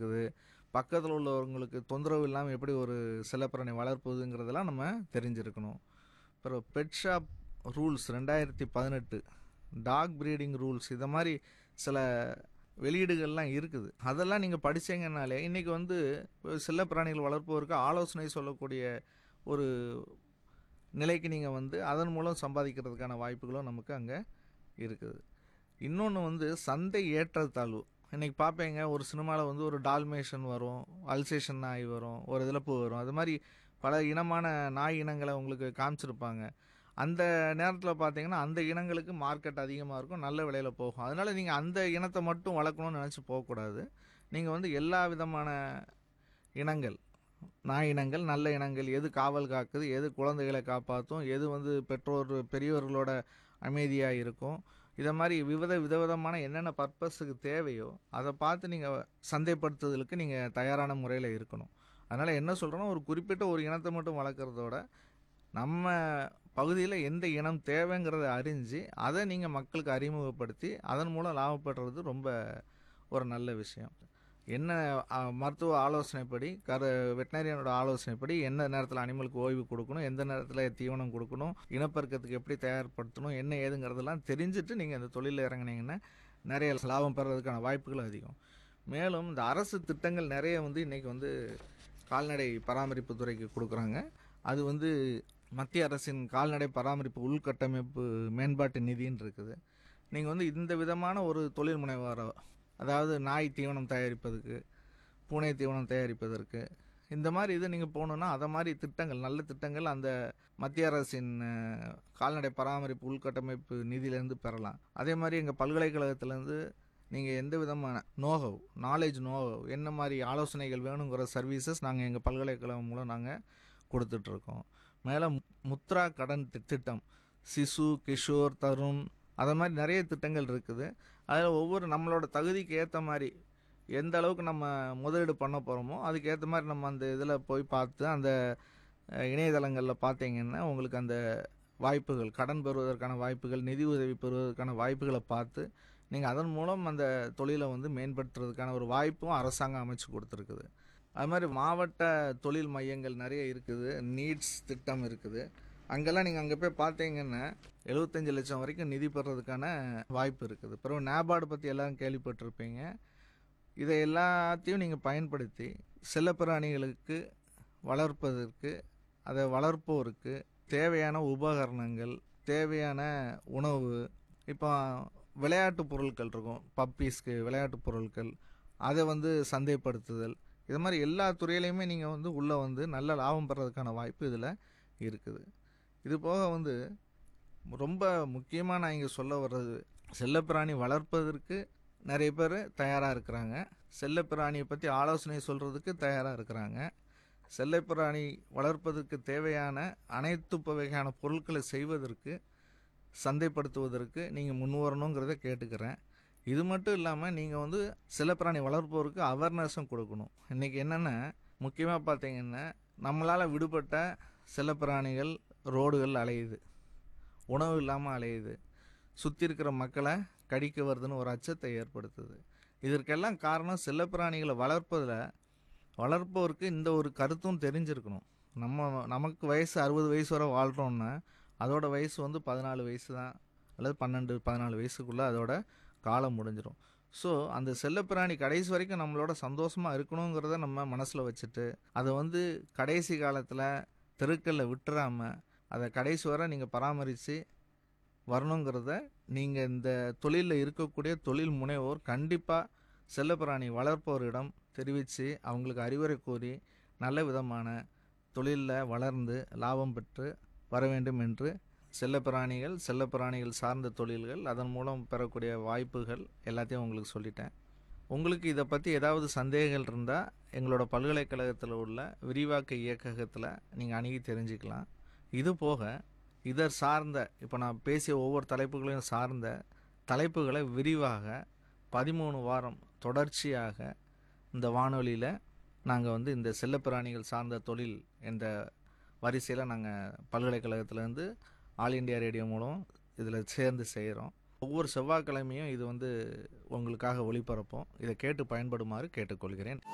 இருக்குது பக்கத்தில் உள்ளவங்களுக்கு தொந்தரவு இல்லாமல் எப்படி ஒரு செல்லப்பிராணி வளர்ப்பதுங்கிறதெல்லாம் நம்ம தெரிஞ்சிருக்கணும் அப்புறம் பெட் ஷாப் ரூல்ஸ் ரெண்டாயிரத்தி பதினெட்டு டாக் ப்ரீடிங் ரூல்ஸ் இதை மாதிரி சில வெளியீடுகள்லாம் இருக்குது அதெல்லாம் நீங்கள் படிச்சீங்கன்னாலே இன்றைக்கி வந்து செல்லப்பிராணிகள் வளர்ப்பவருக்கு ஆலோசனை சொல்லக்கூடிய ஒரு நிலைக்கு நீங்கள் வந்து அதன் மூலம் சம்பாதிக்கிறதுக்கான வாய்ப்புகளும் நமக்கு அங்கே இருக்குது இன்னொன்று வந்து சந்தை ஏற்றத்தாழ்வு இன்றைக்கி பார்ப்பீங்க ஒரு சினிமாவில் வந்து ஒரு டால்மேஷன் வரும் அல்சேஷன் நாய் வரும் ஒரு இழப்பு வரும் அது மாதிரி பல இனமான நாய் இனங்களை உங்களுக்கு காமிச்சிருப்பாங்க அந்த நேரத்தில் பார்த்தீங்கன்னா அந்த இனங்களுக்கு மார்க்கெட் அதிகமாக இருக்கும் நல்ல விலையில் போகும் அதனால் நீங்கள் அந்த இனத்தை மட்டும் வளர்க்கணும்னு நினச்சி போகக்கூடாது நீங்கள் வந்து எல்லா விதமான இனங்கள் நாய் இனங்கள் நல்ல இனங்கள் எது காவல் காக்குது எது குழந்தைகளை காப்பாற்றும் எது வந்து பெற்றோர் பெரியவர்களோட அமைதியாக இருக்கும் இதை மாதிரி விவித விதவிதமான என்னென்ன பர்பஸுக்கு தேவையோ அதை பார்த்து நீங்கள் சந்தைப்படுத்துதலுக்கு நீங்கள் தயாரான முறையில் இருக்கணும் அதனால் என்ன சொல்கிறோன்னா ஒரு குறிப்பிட்ட ஒரு இனத்தை மட்டும் வளர்க்குறதோட நம்ம பகுதியில் எந்த இனம் தேவைங்கிறத அறிஞ்சு அதை நீங்கள் மக்களுக்கு அறிமுகப்படுத்தி அதன் மூலம் லாபப்படுறது ரொம்ப ஒரு நல்ல விஷயம் என்ன அ, மருத்துவ ஆலோசனைப்படி கரு வெட்டினரியனோட ஆலோசனைப்படி எந்த நேரத்தில் அனிமலுக்கு ஓய்வு கொடுக்கணும் எந்த நேரத்தில் தீவனம் கொடுக்கணும் இனப்பெருக்கத்துக்கு எப்படி தயார்படுத்தணும் என்ன ஏதுங்கிறதெல்லாம் தெரிஞ்சுட்டு நீங்கள் இந்த தொழிலில் இறங்குனீங்கன்னா நிறைய லாபம் பெறதுக்கான வாய்ப்புகள் அதிகம் மேலும் இந்த அரசு திட்டங்கள் நிறைய வந்து இன்றைக்கி வந்து கால்நடை பராமரிப்பு துறைக்கு கொடுக்குறாங்க அது வந்து மத்திய அரசின் கால்நடை பராமரிப்பு உள்கட்டமைப்பு மேம்பாட்டு நிதின்னு இருக்குது நீங்கள் வந்து இந்த விதமான ஒரு தொழில் முனைவோர அதாவது நாய் தீவனம் தயாரிப்பதற்கு பூனை தீவனம் தயாரிப்பதற்கு இந்த மாதிரி இது நீங்கள் போகணுன்னா அதை மாதிரி திட்டங்கள் நல்ல திட்டங்கள் அந்த மத்திய அரசின் அஹ், கால்நடை பராமரிப்பு உள்கட்டமைப்பு நிதியிலேருந்து பெறலாம் அதே மாதிரி எங்கள் பல்கலைக்கழகத்திலேருந்து நீங்கள் எந்த விதமான நோகவ் நாலேஜ் நோகவ் என்ன மாதிரி ஆலோசனைகள் வேணுங்கிற சர்வீசஸ் நாங்கள் எங்கள் பல்கலைக்கழகம் மூலம் நாங்கள் கொடுத்துட்ருக்கோம் மேலே முத்ரா கடன் தி- திட்டம் சிசு கிஷோர் தருண் அது மாதிரி நிறைய திட்டங்கள் இருக்குது அதில் ஒவ்வொரு நம்மளோட தகுதிக்கு ஏற்ற மாதிரி எந்த அளவுக்கு நம்ம முதலீடு பண்ண போகிறோமோ அதுக்கு ஏற்ற மாதிரி நம்ம அந்த இதில் போய் பார்த்து அந்த அஹ், இணையதளங்களில் பார்த்தீங்கன்னா உங்களுக்கு அந்த வாய்ப்புகள் கடன் பெறுவதற்கான வாய்ப்புகள் நிதி உதவி பெறுவதற்கான வாய்ப்புகளை பார்த்து நீங்கள் அதன் மூலம் அந்த தொழிலை வந்து மேம்படுத்துறதுக்கான ஒரு வாய்ப்பும் அரசாங்கம் அமைச்சு கொடுத்துருக்குது அது மாதிரி மாவட்ட தொழில் மையங்கள் நிறைய இருக்குது நீட்ஸ் திட்டம் இருக்குது அங்கெல்லாம் நீங்கள் அங்கே போய் பார்த்தீங்கன்னா எழுபத்தஞ்சு லட்சம் வரைக்கும் நிதி பெறதுக்கான வாய்ப்பு இருக்குது பிறகு நேபார்டு பற்றி எல்லாம் கேள்விப்பட்டிருப்பீங்க இதை எல்லாத்தையும் நீங்கள் பயன்படுத்தி செல்லப்பிராணிகளுக்கு வளர்ப்பதற்கு அதை வளர்ப்போருக்கு தேவையான உபகரணங்கள் தேவையான உணவு இப்போ விளையாட்டு பொருட்கள் இருக்கும் பப்பீஸ்க்கு விளையாட்டு பொருட்கள் அதை வந்து சந்தைப்படுத்துதல் இது மாதிரி எல்லா துறையிலையுமே நீங்கள் வந்து உள்ளே வந்து நல்ல லாபம் பெறதுக்கான வாய்ப்பு இதில் இருக்குது இது போக வந்து ரொம்ப முக்கியமாக நான் இங்கே சொல்ல வர்றது செல்லப்பிராணி வளர்ப்பதற்கு நிறைய பேர் தயாராக இருக்கிறாங்க செல்லப்பிராணியை பற்றி ஆலோசனை சொல்கிறதுக்கு தயாராக இருக்கிறாங்க செல்லப்பிராணி வளர்ப்பதற்கு தேவையான அனைத்து வகையான பொருட்களை செய்வதற்கு சந்தைப்படுத்துவதற்கு நீங்கள் முன் வரணுங்கிறத கேட்டுக்கிறேன் இது மட்டும் இல்லாமல் நீங்கள் வந்து செல்லப்பிராணி வளர்ப்போருக்கு அவேர்னஸும் கொடுக்கணும் இன்றைக்கி என்னென்னா முக்கியமாக பார்த்தீங்கன்னா நம்மளால் விடுபட்ட செல்லப்பிராணிகள் ரோடுகள் அலையுது உணவு இல்லாமல் அலையுது சுற்றி இருக்கிற மக்களை கடிக்க வருதுன்னு ஒரு அச்சத்தை ஏற்படுத்துது இதற்கெல்லாம் காரணம் செல்லப்பிராணிகளை வளர்ப்பதில் வளர்ப்பவருக்கு இந்த ஒரு கருத்தும் தெரிஞ்சிருக்கணும் நம்ம நமக்கு வயசு அறுபது வயசு வரை வாழ்கிறோன்னா அதோட வயசு வந்து பதினாலு வயசு தான் அல்லது பன்னெண்டு பதினாலு வயசுக்குள்ளே அதோட காலம் முடிஞ்சிடும் ஸோ அந்த செல்லப்பிராணி கடைசி வரைக்கும் நம்மளோட சந்தோஷமாக இருக்கணுங்கிறத நம்ம மனசில் வச்சுட்டு அதை வந்து கடைசி காலத்தில் தெருக்களில் விட்டுறாம அதை கடைசி வரை நீங்கள் பராமரித்து வரணுங்கிறத நீங்கள் இந்த தொழிலில் இருக்கக்கூடிய தொழில் முனைவோர் கண்டிப்பாக செல்லப்பிராணி வளர்ப்போரிடம் தெரிவித்து அவங்களுக்கு அறிவுரை கூறி நல்ல விதமான தொழிலில் வளர்ந்து லாபம் பெற்று வர வேண்டும் என்று செல்லப்பிராணிகள் செல்லப்பிராணிகள் சார்ந்த தொழில்கள் அதன் மூலம் பெறக்கூடிய வாய்ப்புகள் எல்லாத்தையும் உங்களுக்கு சொல்லிட்டேன் உங்களுக்கு இதை பற்றி ஏதாவது சந்தேகங்கள் இருந்தால் எங்களோட பல்கலைக்கழகத்தில் உள்ள விரிவாக்க இயக்ககத்தில் நீங்கள் அணுகி தெரிஞ்சுக்கலாம் இது போக இதர் சார்ந்த இப்போ நான் பேசிய ஒவ்வொரு தலைப்புகளையும் சார்ந்த தலைப்புகளை விரிவாக பதிமூணு வாரம் தொடர்ச்சியாக இந்த வானொலியில் நாங்கள் வந்து இந்த செல்லப்பிராணிகள் சார்ந்த தொழில் என்ற வரிசையில் நாங்கள் பல்கலைக்கழகத்திலேருந்து ஆல் இண்டியா ரேடியோ மூலம் இதில் சேர்ந்து செய்கிறோம் ஒவ்வொரு செவ்வாய்க்கிழமையும் இது வந்து உங்களுக்காக ஒளிபரப்போம் இதை கேட்டு பயன்படுமாறு கேட்டுக்கொள்கிறேன்